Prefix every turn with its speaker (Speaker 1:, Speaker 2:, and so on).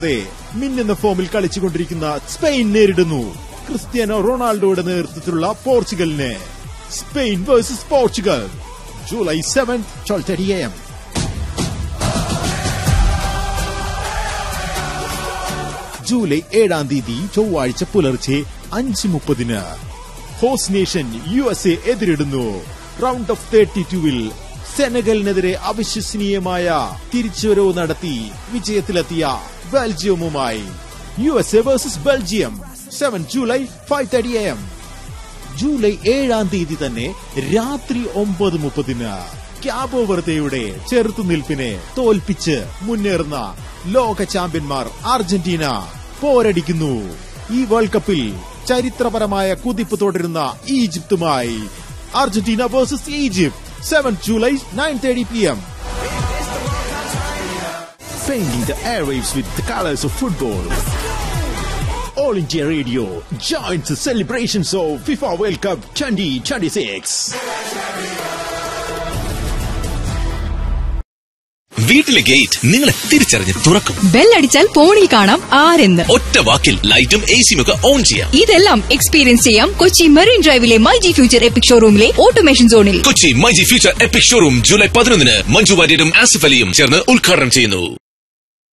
Speaker 1: അതെ, മിന്നുന്ന ഫോമിൽ കളിച്ചുകൊണ്ടിരിക്കുന്ന സ്പെയിൻ നേരിടുന്നു ക്രിസ്ത്യാനോ റൊണാൾഡോയുടെ നേതൃത്വത്തിലുള്ള പോർച്ചുഗലിനെ Spain versus Portugal July seven twelve M July ഏഴാം തീയതി ചൊവ്വാഴ്ച പുലർച്ചെ അഞ്ച് മുപ്പതിന് host nation U S A എതിരിടുന്നു റൗണ്ട് ഓഫ് തേർട്ടി ടുവിൽ സെനഗലിനെതിരെ അവിശ്വസനീയമായ തിരിച്ചുവരവ് നടത്തി വിജയത്തിലെത്തിയ ബെൽജിയവുമായി യു എസ് എ വേഴ്സസ് ബെൽജിയം seven July five thirty M July ഏഴാം തീയതി തന്നെ രാത്രി ഒമ്പത് മുപ്പതിന് ക്യാബോ വെർദയുടെ ചെറുത്തുനിൽപ്പിനെ തോൽപ്പിച്ച് മുന്നേറുന്ന ലോക ചാമ്പ്യന്മാർ അർജന്റീന പോരടിക്കുന്നു ഈ വേൾഡ് കപ്പിൽ ചരിത്രപരമായ കുതിപ്പ് തുടരുന്ന ഈജിപ്തുമായി Argentina versus Egypt seven July nine thirty P M Painting the airwaves with the colors of football. All India Radio joins the celebrations of FIFA World Cup 2026.
Speaker 2: വീട്ടിലെ ഗേറ്റ് നിങ്ങളെ തിരിച്ചറിഞ്ഞ് തുറക്കും
Speaker 3: ബെല്ലടിച്ചാൽ ഫോണിൽ കാണാം ആരെന്ന്
Speaker 2: ഒറ്റ വാക്കിൽ ലൈറ്റും എ സിയും ഒക്കെ ഓൺ ചെയ്യാം
Speaker 3: ഇതെല്ലാം എക്സ്പീരിയൻസ് ചെയ്യാം കൊച്ചി മെറീൻ ഡ്രൈവിലെ മൈ ജി ഫ്യൂച്ചർ എപ്പിക് ഷോറൂമിലെ ഓട്ടോമേഷൻ സോണിൽ
Speaker 2: Kochi myG future epic showroom July പതിനൊന്നിന് മഞ്ജു വാര്യരും ആസിഫ് അലിയും ചേർന്ന് ഉദ്ഘാടനം ചെയ്യുന്നു